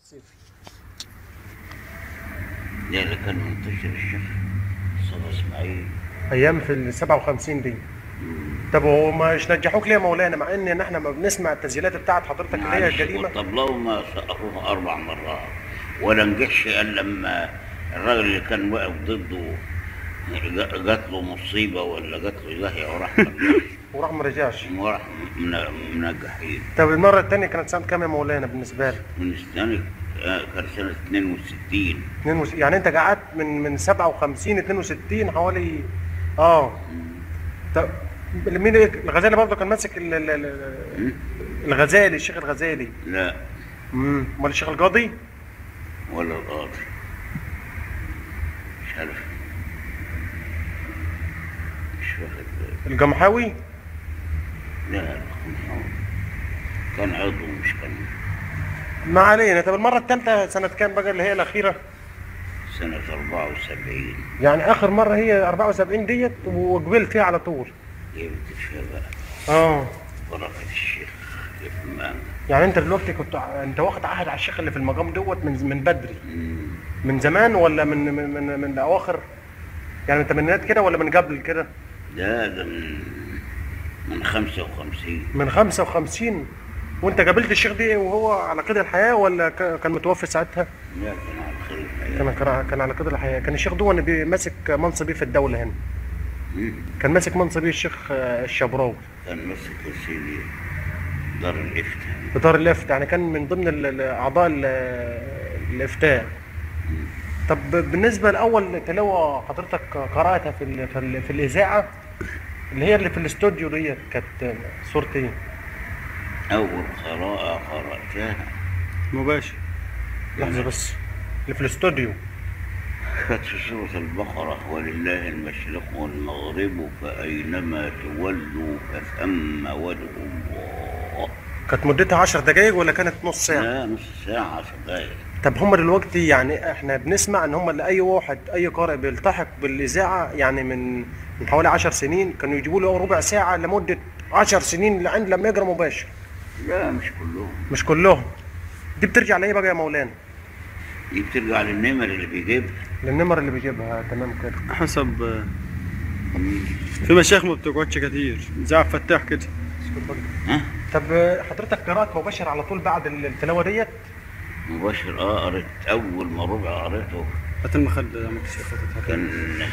الصيفي ده اللي كان منتشر الشيخ مصطفى اسماعيل ايام في ال 57 دي طب هو مش نجحوك ليه يا مولانا مع ان احنا ما بنسمع التسجيلات بتاعت حضرتك اللي هي معلش القديمه والطبلة ما سقفوها أربع مرات ولا نجحش إلا لما الراجل اللي كان واقف ضده جا- جات له مصيبة ولا جات له زاهية وراح مرجعش وراح ما رجعش وراح من- منجحين طب المره الثانيه كانت سنه كام يا مولانا بالنسبه لك؟ من السنة آه، كان سنة 62 62 يعني انت قعدت من من 57 62 حوالي اه طب مين الغزالي برضه كان ماسك ال- ال- ال- الغزالي الشيخ الغزالي لا امم امال الشيخ القاضي ولا القاضي مش عارف مش واخد بالي. الجمحاوي لا لا كان عضو مش كان ما علينا طب المره الثالثه سنه كام بقى اللي هي الاخيره سنة 74 يعني اخر مره هي 74 ديت وقبلت فيها على طول جبت فيها بقى اه بركة الشيخ الإمام يعني انت دلوقتي كنت ع- انت واخد عهد على الشيخ اللي في المقام دوت من من بدري من زمان ولا من من من, من اواخر يعني من الثمانينات كده ولا من قبل كده ده ده من من 55 من 55 وانت قابلت الشيخ دي وهو على قيد الحياه ولا ك- كان متوفي ساعتها لا كان على خير الحياة كان كان- كان على قيد الحياه كان الشيخ دون بي- ماسك منصب ايه في الدوله هنا مم. كان ماسك منصب ايه الشيخ آه، الشبراوي كان مسك يا سيدي دار الإفتاء في دار الافتاء يعني كان من ضمن ال- ال- اعضاء ال- الافتاء طب بالنسبه لاول تلاوه حضرتك قراتها في ال- في, ال- في الاذاعه اللي هي اللي في الاستوديو ديت كانت صورة ايه؟ أول قراءة قرأتها مباشر لحظه بس اللي في الاستوديو كانت في سورة البقرة ولله المشرق والمغرب فأينما تولوا فثم وجه الله كانت مدتها 10 دقائق ولا كانت نص ساعه؟ لا نص ساعة عشر دقايق طب هم دلوقتي يعني احنا بنسمع ان هم لاي واحد اي قارئ بيلتحق بالاذاعه يعني من من حوالي 10 سنين كانوا يجيبوا له ربع ساعه لمده 10 سنين لعند لما يقرا مباشر لا مش كلهم مش كلهم دي بترجع لايه بقى يا مولانا؟ دي بترجع للنمر اللي بيجيبها للنمر اللي بيجيبها تمام كده حسب آه، في مشايخ ما بتقعدش كتير زي عبد الفتاح كده ها طب حضرتك قرات مباشر على طول بعد التلاوه ديت؟ مباشر اه قريت أول ما ربع قريته هات المخدة يا مكسي خطتها كان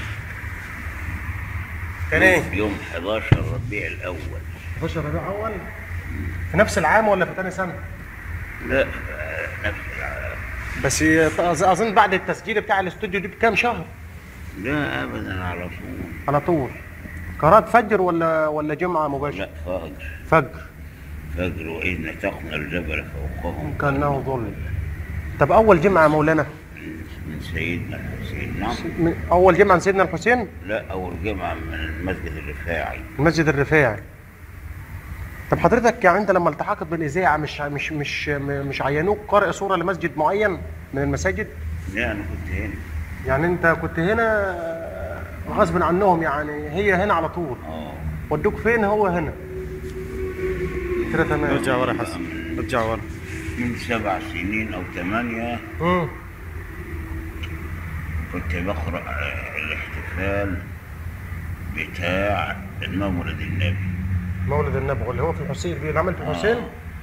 كان ايه؟ يوم 11 ربيع الأول 11 ربيع اول في نفس العام ولا في ثاني سنه؟ لا آه، نفس العام. بس أظ- اظن بعد التسجيل بتاع الاستوديو دي بكام شهر؟ لا أبدا على طول على طول قرات فجر ولا ولا جمعه مباشر؟ لا فجر فجر فجر وإذ نتقنا الجبل فوقهم كانه ظل طب اول جمعه يا مولانا من سيدنا الحسين نعم من اول جمعه عن سيدنا الحسين لا أول جمعة من المسجد الرفاعي المسجد الرفاعي طب حضرتك يعني انت لما التحقت بالاذاعه مش مش مش مش عينوك قارئ صوره لمسجد معين من المساجد لا أنا كنت هنا يعني انت كنت هنا غصب عنهم يعني هي هنا على طول اه ودوك فين هو هنا كده تمام ارجع ورا يا حسن ارجع ورا من سبع سنين أو ثمانية مم. كنت بقرأ آه، الاحتفال بتاع المولد النبي مولد النبوي اللي هو في الحسين اللي عمل في الحسين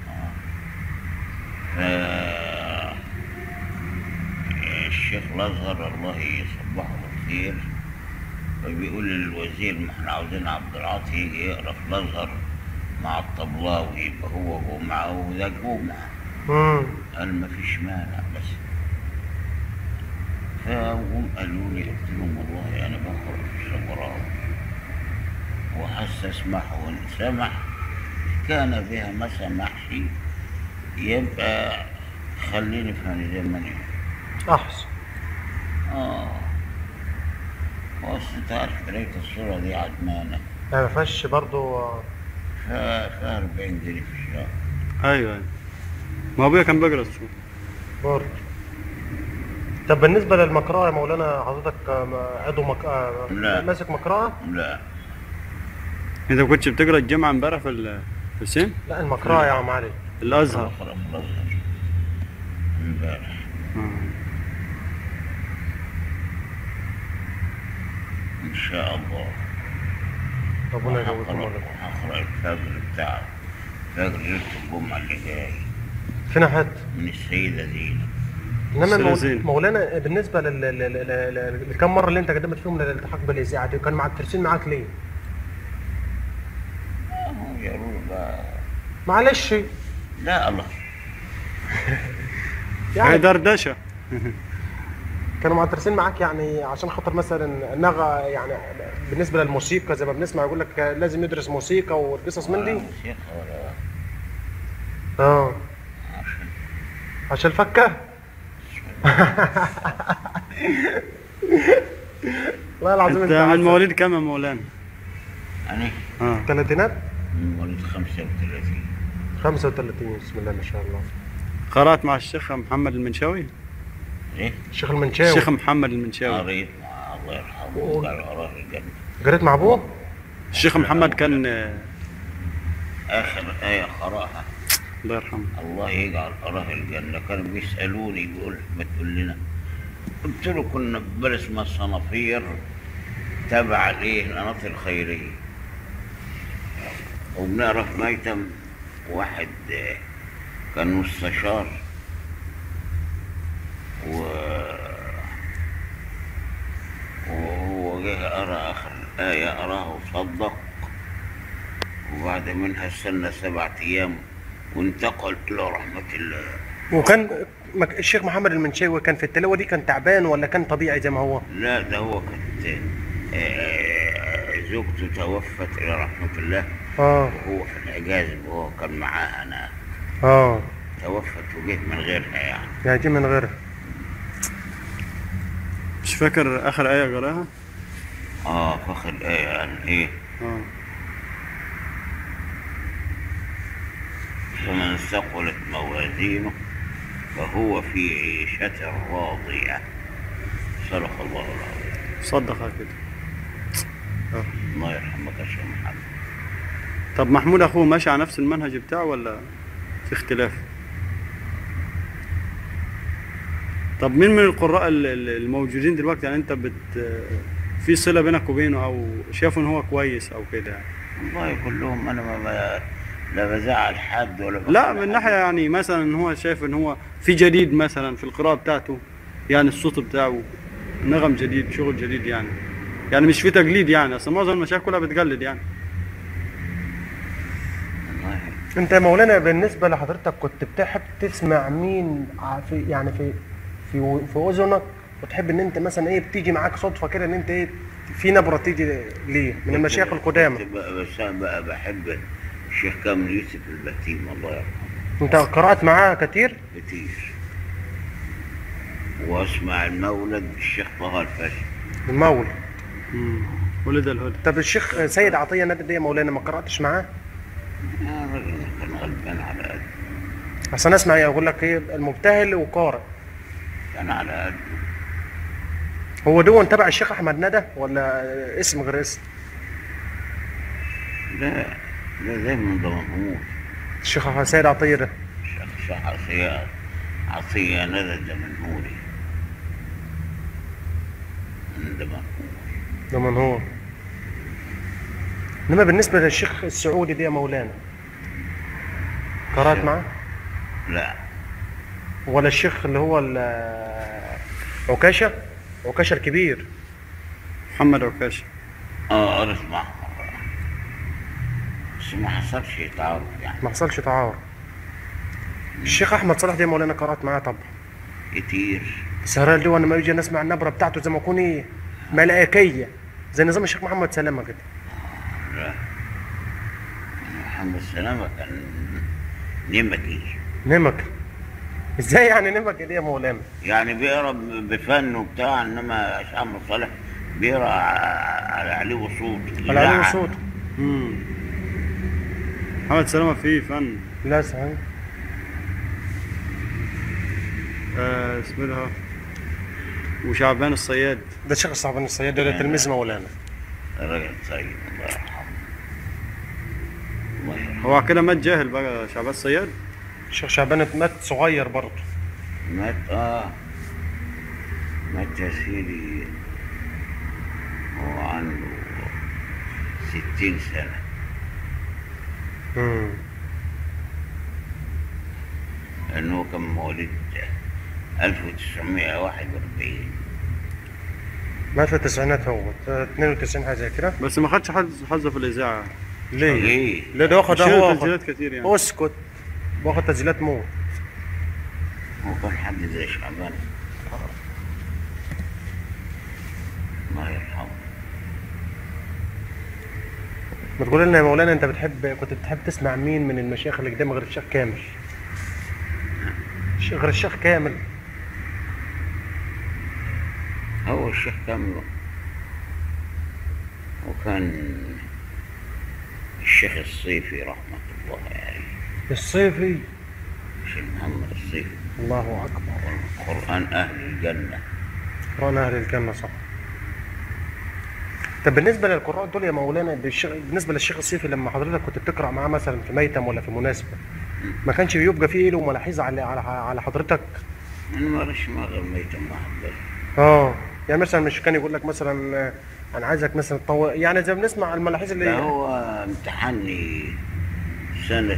ف- الشيخ الأزهر الله يصبحه بالخير فبيقول للوزير ما احنا عاوزين عبد العاطي يجي يقرا في الأزهر مع الطبلاوي يبقى هو هو معه ده جمعة مم. قال ما فيش مانع بس فهم قالوا لي قلت لهم والله أنا بقرأ في الشبراوي وحس أسمح وإن سمح كان بها ما سمحش يبقى خليني في هاني زي ما أنا احسن اه بص انت عارف قراية الصورة دي عدمانة يعني ما فيهاش برضه فيها فيها 40 جنيه في الشهر ايوه ايوه ما ابويا كان بيقرا الصوت برضه طب بالنسبه للمقرأة يا مولانا حضرتك آه، عضو مك... آه، لا. ماسك مقرأة؟ لا انت ما كنتش بتقرا الجامعه امبارح في ال- في الحسين لا المقرأة يا عم علي الازهر أقرأ في الأزهر امبارح آه. ان شاء الله ربنا يجوزكم هقرا مولانا هقرا الفجر بتاع فجر ليله الجمعه اللي جاي فينا حد من السيده زينب انما أستاذ مول- زين. مولانا بالنسبه لل لل- لل- لل- لكم مره اللي انت قدمت فيهم للالتحاق بالاذاعه دي كان مع الترسيل معاك ليه؟ آه، يا رب بقى. معلش لا الله هي يعني دردشه كانوا معترسين معاك يعني عشان خاطر مثلا نغى يعني بالنسبه للموسيقى زي ما بنسمع يقول لك لازم ندرس موسيقى والقصص من دي ولا موسيقى ولا اه عشان عشان الفكه والله العظيم انت انت من عسل. مواليد كام يا مولانا؟ انا اه الثلاثينات من مواليد 35 35 بسم الله ما شاء الله قرات مع الشيخ محمد المنشاوي ايه الشيخ المنشاوي الشيخ محمد المنشاوي قريت مع الله يرحمه وقال وراه الجنه قريت مع ابوه الشيخ محمد كان آه، اخر ايه قراها الله يرحمه الله يجعل اراه الجنه كانوا بيسالوني بيقول ما تقول لنا قلت له كنا في بلد اسمها الصنافير تبع الايه القناطر الخيريه وبنقرا في ميتم واحد آه، كان مستشار و وهو جه قرا اخر ايه قراها وصدق وبعد منها استنى سبعة ايام وانتقل الى رحمه الله وكان مك- الشيخ محمد المنشاوي كان في التلاوه دي كان تعبان ولا كان طبيعي زي ما هو؟ لا ده هو كانت آه، زوجته توفت الى رحمه الله اه وهو في الحجاز وهو كان معاها انا اه توفت وجه من غيرها يعني يعني دي من غيرها مش فاكر اخر ايه قراها؟ اه فاخر ايه يعني ايه اه فمن ثقلت موازينه فهو في عيشة راضية صدق الله العظيم صدق كده الله يرحمك يا شيخ محمد طب محمود اخوه ماشي على نفس المنهج بتاعه ولا في اختلاف؟ طب مين من القراء ال- ال- الموجودين دلوقتي يعني انت بت في صله بينك وبينه او شايفه ان هو كويس او كده يعني والله كلهم انا ما ما- لا بزعل حد ولا لا بخلع من حد. ناحيه يعني مثلا ان هو شايف ان هو في جديد مثلا في القراءه بتاعته يعني الصوت بتاعه نغم جديد شغل جديد يعني يعني مش في تقليد يعني اصل معظم المشايخ كلها بتقلد يعني والله انت يا مولانا بالنسبه لحضرتك كنت بتحب تسمع مين ع- في يعني في في في اذنك وتحب ان انت مثلا ايه بتيجي معاك صدفه كده ان انت ايه في نبره تيجي ليه من المشايخ القدامى كنت بقى بس أنا بقى بحب الشيخ كامل يوسف البتيم الله يرحمه انت قرات معاه كتير كتير واسمع المولد الشيخ طه الفاشي المولى مم. ولد الهدى طب الشيخ سيد عطيه نادر ده يا مولانا ما قراتش معاه يا راجل كان غلبان على قده عشان اسمع يقول لك ايه المبتهل وقارئ كان على قده هو دون تبع الشيخ احمد ندى ولا اسم غير اسم لا لا زي من ضمنهور الشيخ سيد عطيه ده الشيخ الشيخ عطية عطية ندى الدمنهوري من دمنهور ده من هو انما بالنسبه للشيخ السعودي ده يا مولانا قرات معاه لا ولا الشيخ اللي هو ال- عكاشه عكاشه الكبير محمد عكاش اه قريت معه مرة. بس ما حصلش تعارف يعني ما حصلش تعارض الشيخ احمد صلاح ده يا مولانا قرات معاه طبعا كتير السهران دي وانا لما يجي نسمع النبره بتاعته زي ما يكون ايه ملائكيه زي نظام الشيخ محمد سلامه كده لا محمد سلامة كان نمكي نمك ازاي يعني نمك دي يا مولانا يعني بيقرا ب- بفن وبتاع انما الشيخ محمد صالح بيقرا ع- على عليه وصوت على عليه يلعن. صوت مم. محمد سلامه فيه فن لا صحيح آه اسمه ده وشعبان الصياد ده الشيخ صعبان الصياد ده تلميذ مولانا راجل طيب الله يرحمه الله يرحمه هو كده مات جاهل بقى شعبان الصياد الشيخ شعبان مات صغير برضه مات اه مات يا سيدي هو عنده ستين سنة مم. لأنه كان مواليد 1941 مات في التسعينات هو 92 حاجه زي كده بس ما خدش حظ حظه في الاذاعه ليه؟ ليه؟ ليه ده واخد شيل هو تسجيلات كتير يعني اسكت واخد تسجيلات موت هو كان حد زي شعبان الله يرحمه ما تقول لنا يا مولانا انت بتحب كنت بتحب تسمع مين من المشايخ اللي قدام غير الشيخ كامل؟ الشيخ- غير الشيخ كامل هو الشيخ كامل وكان الشيخ الصيفي رحمة الله عليه الصيفي الشيخ محمد الصيفي الله اكبر قرآن أهل الجنة قرآن اهل الجنه صح طب بالنسبه للقراء دول يا مولانا بالشيخ- بالنسبه للشيخ الصيفي لما حضرتك كنت بتقرا معاه مثلا في ميتم ولا في مناسبه ما كانش بيبقى فيه له ملاحظه على على على حضرتك أنا ما رش ما غميت ما حبيت اه يعني مثلا مش كان يقول لك مثلا آه، انا عايزك مثلا تطور يعني زي ما بنسمع الملاحظ اللي ده هو امتحني سنة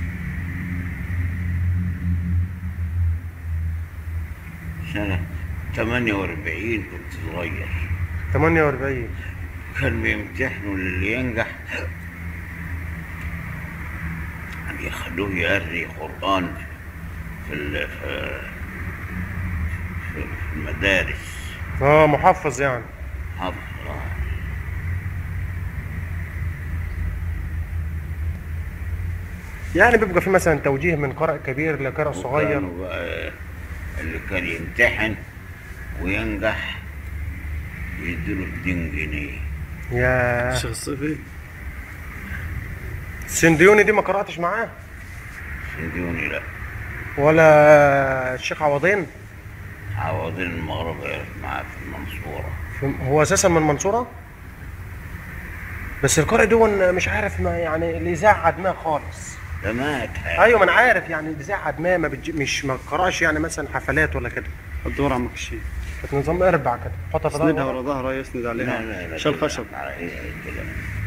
سنة 48 كنت صغير 48 كان بيمتحنوا للي ينجح أن يخلوه يقري قرآن في ال- في في في المدارس اه محفظ يعني حفظ يعني بيبقى في مثلا توجيه من قارئ كبير لقارئ صغير وكانوا بقى اللي كان يمتحن وينجح يديله 2 جنيه يا الشيخ الصيفي السنديوني دي ما قراتش معاه سندوني لا ولا الشيخ عوضين عوضين المغرب يعرف معاه في المنصورة في- هو اساسا من المنصوره بس القارئ دون مش عارف ما يعني الاذاعه عدماه خالص ده مات حاجة. ايوه ما انا عارف يعني الاذاعه عدماه ما بتجي مش ما قراش يعني مثلا حفلات ولا كده الدور عمك الشيخ كانت نظام اربع كده حطها في يسندها ظهره ورا ظهره يسند لا لا عليها لا شال كده خشب على ايه كده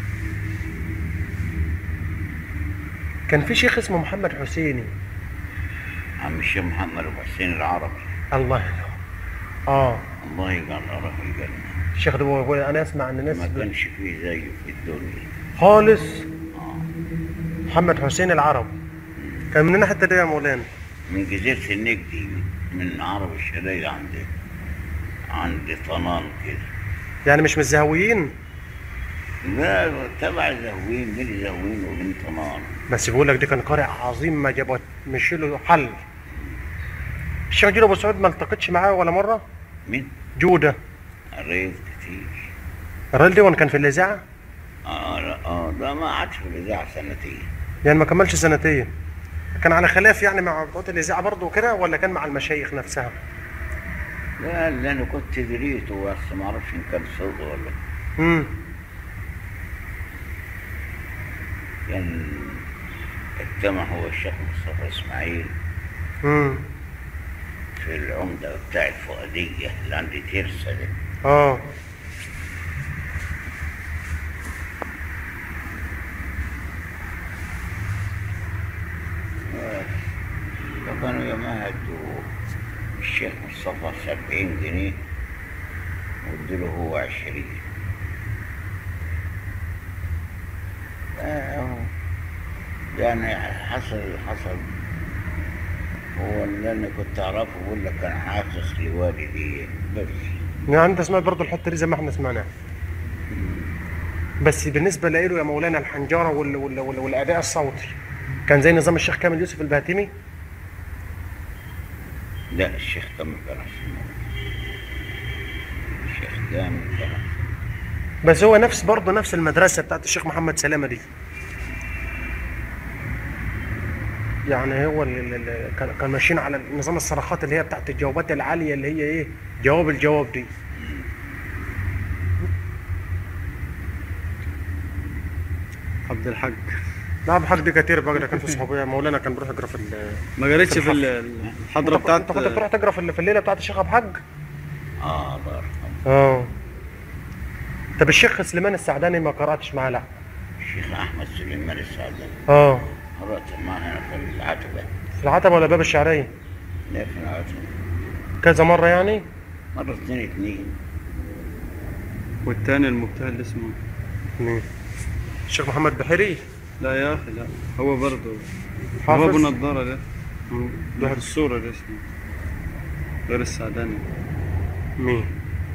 كان في شيخ اسمه محمد حسيني عم الشيخ محمد ابو حسين العربي الله يرحمه اه الله يجعل له الجنة الشيخ ده هو- هو انا اسمع ان الناس ما ب- كانش فيه زيه في الدنيا خالص آه. محمد حسين العرب كان مننا حتى ده يا مولانا من جزيرة النجدي من عرب الشديد عند عند طنان كده يعني مش من الزهويين لا تبع زهوين بين زهوين وبين طنان بس بيقول لك ده كان قارئ عظيم ما جاب مش له حل الشيخ جودة ابو سعود ما التقيتش معاه ولا مره مين؟ جوده قريت كتير الراجل ده كان في الاذاعه اه لا اه ده ما قعدش في الاذاعه سنتين يعني ما كملش سنتين كان على خلاف يعني مع بتوع الاذاعه برضه كده ولا كان مع المشايخ نفسها لا اللي انا كنت دريته بس ما اعرفش ان كان صدق ولا امم كان اجتمع هو الشيخ مصطفى اسماعيل امم في العمده بتاع الفؤاديه اللي عند ترسا ده اه فكانوا يومها ادوا الشيخ مصطفى سبعين جنيه وادوا هو عشرين آه، يعني حصل اللي حصل هو اللي انا كنت اعرفه بقول لك كان حاسس لوالدي بس يعني انت سمعت برضه الحته دي زي ما احنا سمعناها بس بالنسبه له يا مولانا الحنجره وال... وال... وال... والاداء الصوتي كان زي نظام الشيخ كامل يوسف البهتيمي لا الشيخ كامل كان أحسن. الشيخ كامل كان أحسن. بس هو نفس برضه نفس المدرسه بتاعت الشيخ محمد سلامه دي يعني هو اللي اللي كان كان ماشيين على نظام الصرخات اللي هي بتاعت الجوابات العاليه اللي هي ايه جواب الجواب دي عبد الحق لا ابو حاج دي كتير بقى ده كان في صحوبيه مولانا كان بيروح يقرا في ال- ما قريتش في ال- الحضره انت بتاعت انت كنت بتروح تقرا في ال- في الليله بتاعت الشيخ ابو حاج اه الله يرحمه اه طب الشيخ سليمان السعداني ما قراتش معاه لا الشيخ احمد سليمان السعداني اه قرأت معه هنا في العتبة في العتبه ولا باب الشعريه لا في العتبة كذا مره يعني مرة اثنين اثنين والتاني المبتهل اسمه مين الشيخ محمد بحيري لا يا اخي لا هو برضه حافظ؟ هو ابو نضاره ده مم. واحد الصوره ده اسمه غير السعداني مين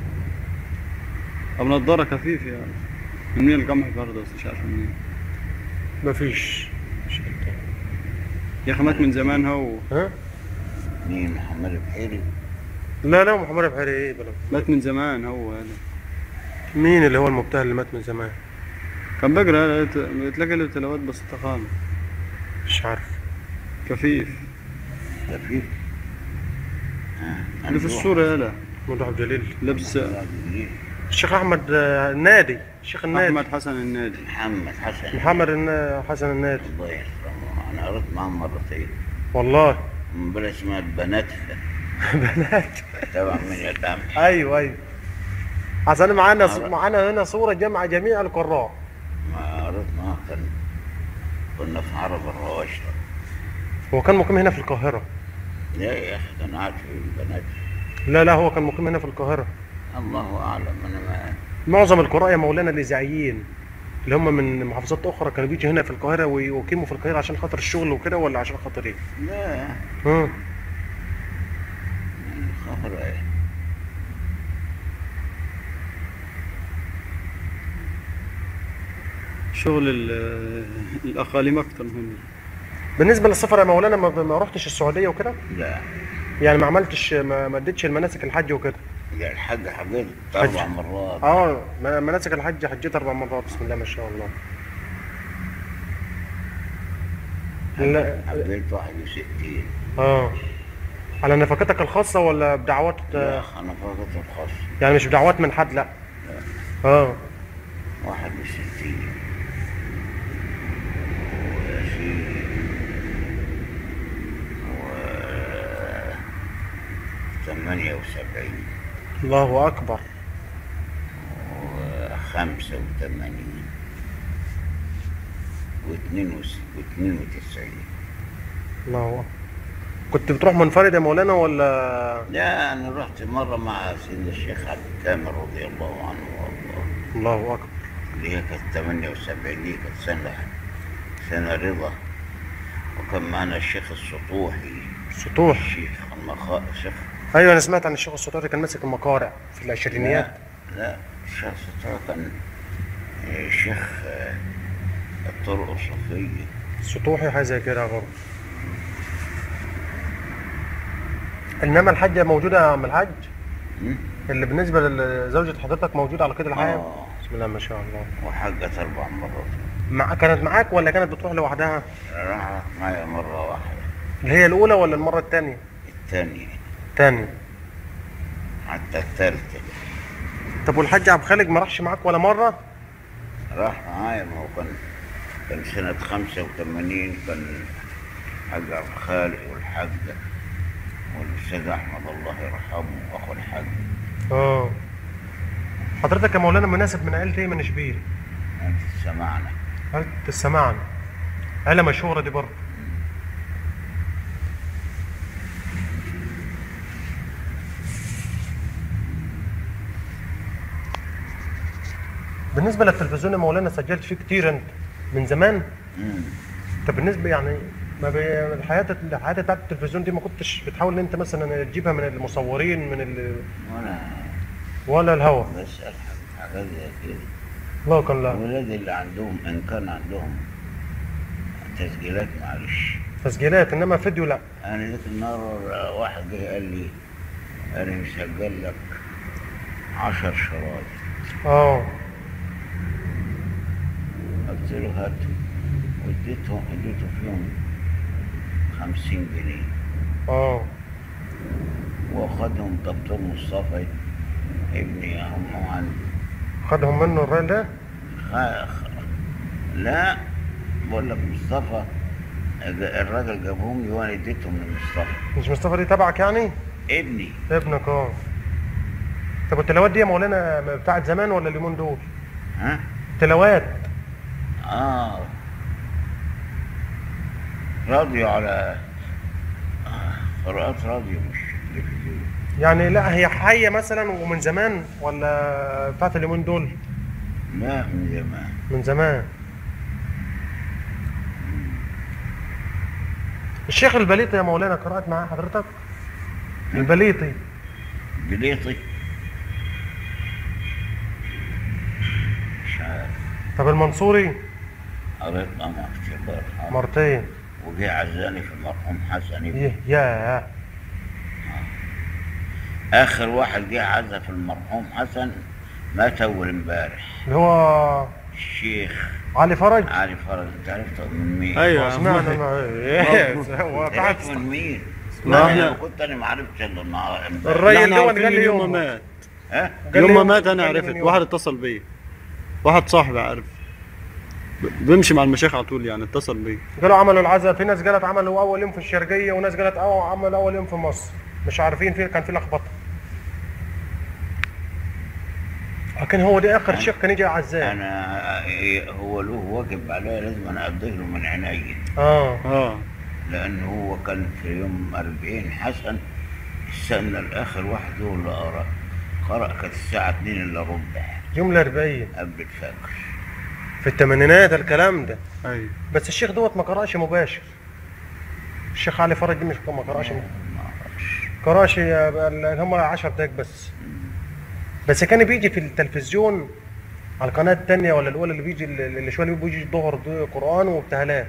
ابو نضاره خفيف يعني من مين القمح برضه بس مش عارف منين مفيش مش عارف. يا اخي مات من زمان هو ها مين محمد بحيري لا لا محمد بحيري ايه بلا مات من زمان هو هذا مين اللي هو المبتهل اللي مات من زمان كان بقرا بتلاقي له تلاوات بسيطه خالص مش عارف كفيف خفيف اللي في الصوره هذا محمود عبد الجليل لبس الشيخ احمد آه، النادي الشيخ النادي احمد حسن النادي محمد حسن محمد النا- حسن النادي الله يرحمه انا قريت معاه مرتين والله من بلا اسمها البنات بنات تبع من يتامى ايوه ايوه عشان معانا هذا. معانا هنا صوره جمع جميع القراء ما قريت معاه كان كنا في عرب الرواشة هو كان مقيم هنا في القاهره لا يا اخي كان قاعد في البنات لا لا هو كان مقيم هنا في القاهره الله اعلم انا ما معظم القراء يا مولانا الاذاعيين اللي هم من محافظات اخرى كانوا بيجوا هنا في القاهره ويقيموا في القاهره عشان خاطر الشغل وكده ولا عشان خاطر ايه؟ لا ها خبر ايه شغل ال- الاقاليم اكتر من بالنسبه للسفر يا مولانا ما, ما رحتش السعوديه وكده لا يعني ما عملتش ما ما اديتش المناسك الحج وكده يا الحاج حجيت اربع مرات اه ما- مناسك الحج حجيت اربع مرات بسم الله ما شاء الله لا حجيت 61 اه على نفقتك الخاصه ولا بدعوات لا انا فقط الخاص يعني مش بدعوات من حد لا اه 61 وفي و 78 الله اكبر و 85 و 92 الله اكبر كنت بتروح منفرد يا مولانا ولا لا انا رحت مره مع سيدنا الشيخ عبد الكامل رضي الله عنه وارضاه الله اكبر اللي هي كانت 78 دي كانت سنه سنه رضا وكان معنا الشيخ السطوحي سطوح الشيخ المخا الشيخ ايوه انا سمعت عن الشيخ السطوحي كان ماسك المقارع في العشرينيات لا, لا الشيخ السطوحي كان آه، شيخ آه، الطرق الصوفيه سطوحي حاجه زي كده برضه انما الحجه موجوده يا عم الحاج م? اللي بالنسبه لزوجة حضرتك موجوده على قيد الحياه آه. بسم الله ما شاء الله وحجت اربع مرات مع كانت معاك ولا كانت بتروح لوحدها راحت معي مره واحده اللي هي الاولى ولا المره الثانيه الثانيه الثانيه حتى الثالثه طب والحاج عبد الخالق ما راحش معاك ولا مره راح معايا ما هو كان كان سنة 85 كان حاج عبد الخالق والحاج والأستاذ أحمد الله يرحمه وأخو الحاج اه حضرتك يا مولانا مناسب من عيلة ايه من شبيل أنت سمعنا عيلة السماعن عيلة مشهورة دي برضه بالنسبة للتلفزيون يا مولانا سجلت فيه كتير انت من زمان مم. طب بالنسبة يعني ما بي... الحياة الحياة بتاعت التلفزيون دي ما كنتش بتحاول ان انت مثلا تجيبها من المصورين من ال... وأنا ولا الهوا بسأل حاجات زي كده الله كان لا الولاد اللي عندهم إن كان عندهم تسجيلات معلش تسجيلات انما فيديو لا أنا ذيك النهار واحد جه قال لي أنا مسجل لك عشر شرايط اه قلت له هاتوا واديتهم اديته فيهم خمسين جنيه اه واخدهم دكتور مصطفى ابني هم عندي خدهم منه الراجل ده خ... خ... لا بقول لك مصطفى الراجل جابهم لي وانا اديتهم لمصطفى مش مصطفى دي تبعك يعني ابني ابنك اه طب التلاوات دي يا مولانا بتاعت زمان ولا اليومين دول ها تلاوات اه راديو على آه، قراءات راديو مش تلفزيون يعني لا هي حية مثلا ومن زمان ولا بتاعت اليومين دول لا من زمان من زمان الشيخ البليطي يا مولانا قرأت معاه حضرتك البليطي بليطي مش عارف طب المنصوري قريت معاه كتير الله يرحمه مرتين وجه عزاني في المرحوم حسن ابني يه يا اخر واحد جه عزا في المرحوم حسن مات اول امبارح اللي هو الشيخ علي فرج علي فرج انت عرفته من مين؟ ايوه سمعنا ما- ايه هو بتاعت عرفت من مين؟ لا، ما احنا- انا كنت انا ما عرفتش الا النهار امبارح. الراجل احنا ده عارفين قال لي يوم ما يوم مات ها؟ قال لي يوم ما مات انا قال لي عرفت من يوم. واحد اتصل بي واحد صاحبي عارف ب- بيمشي مع المشايخ على طول يعني اتصل بي قالوا عملوا العزاء في ناس قالت عملوا اول يوم في الشرقيه وناس قالت أو عملوا اول يوم في مصر مش عارفين في كان في لخبطه لكن هو ده اخر شيخ كان يجي عزاء انا إيه، هو له واجب عليا لازم انا اقضيه له من عيني اه اه لانه هو كان في يوم 40 حسن استنى الاخر واحد هو اللي قرا قرا كانت الساعه 2 الا ربع يوم الاربعين قبل الفجر في الثمانينات الكلام ده ايوه بس الشيخ دوت ما قراش مباشر الشيخ علي فرج دي مش ما قراش ما اعرفش قراش اللي هم 10 دقايق بس بس كان بيجي في التلفزيون على القناه الثانيه ولا الاولى اللي بيجي اللي شويه اللي بيجي الظهر ده قران وابتهالات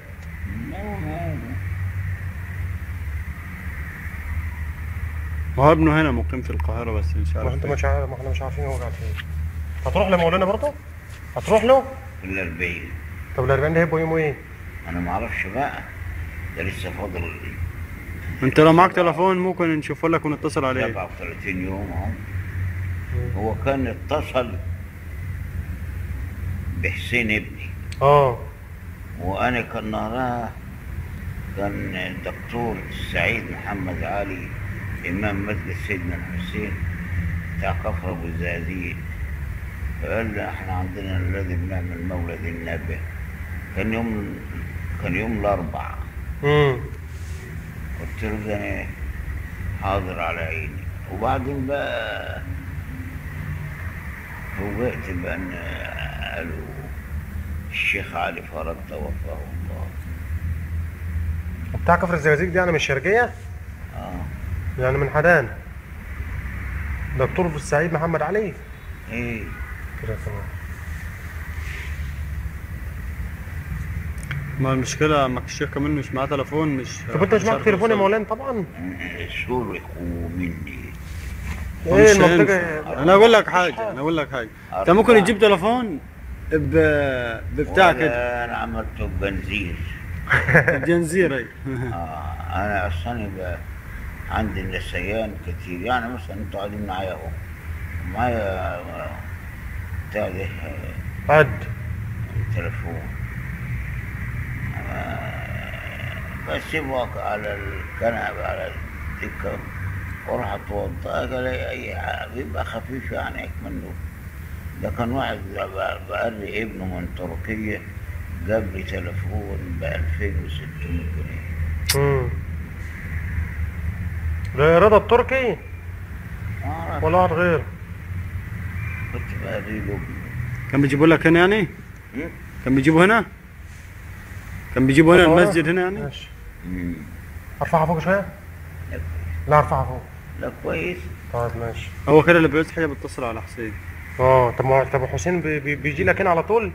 ما هو ابنه هنا مقيم في القاهره بس مش ما عارف انت فين. مش عارف ما احنا مش عارفين هو قاعد فين هتروح لمولانا برضه؟ هتروح له؟ في ال 40 طب ال 40 ده هيبقوا يومه ايه؟ انا ما اعرفش بقى ده لسه فاضل انت لو معاك تليفون ممكن نشوفه لك ونتصل عليه 37 يوم اهو هو كان اتصل بحسين ابني اه وانا كان نهارها كان الدكتور سعيد محمد علي امام مسجد سيدنا الحسين بتاع كفر ابو الزقازيق فقال لي احنا عندنا الذي بنعمل مولد النبي كان يوم كان يوم الاربعاء امم قلت له ده انا حاضر على عيني وبعدين بقى فوجئت بان قالوا الشيخ علي فرج توفاه الله بتاع كفر الزقازيق دي يعني من الشرقيه؟ اه يعني من حدان دكتور السعيد محمد علي ايه كده تمام ما المشكله معك الشيخ كمان مش معاه تليفون مش طب انت مش معاك عارف تليفون يا يوصل. مولانا طبعا سرقوا مني هو ايه مش المنطقه هينفع. انا اقول لك حاجه انا اقول لك حاجه انت ممكن أربعة. تجيب تليفون ب... ببتاع كده ولا انا عملته بنزير بجنزير اي آه انا اصلا يبقى عندي النسيان كتير يعني مثلا انتوا قاعدين معايا اهو معايا آه، بتاع ده آه، قد التليفون آه، بسيبه على الكنبة على الدكة واروح اتوضى اجي الاقي اي حاجة بيبقى خفيف يعني منه ده كان واحد ب- بقري ابنه من تركيا جاب لي تليفون ب 2600 جنيه امم ده رضا التركي ما أعرف، ولا واحد غير كنت بقري له ابنه كان بيجيبوا لك هنا يعني مم. كان بيجيبوا هنا كان بيجيبوا هنا طب المسجد هنا يعني ماشي مم. ارفعها فوق شويه لا- لا ارفعها فوق لا كويس طيب ماشي هو كده اللي بيعوز حاجه بيتصل على حسين اه طب ما طب حسين بي بي بيجي لك هنا على طول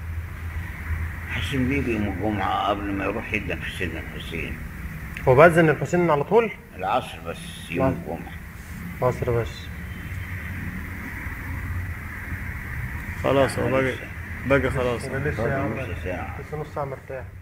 حسن بيجي يوم الجمعة قبل ما يروح يدن في سيدنا الحسين هو بأذن الحسين على طول العصر بس يوم نعم. الجمعة مصر بس خلاص هو باقي باقي خلاص لسه يا عم نص ساعة لسه نص ساعه مرتاح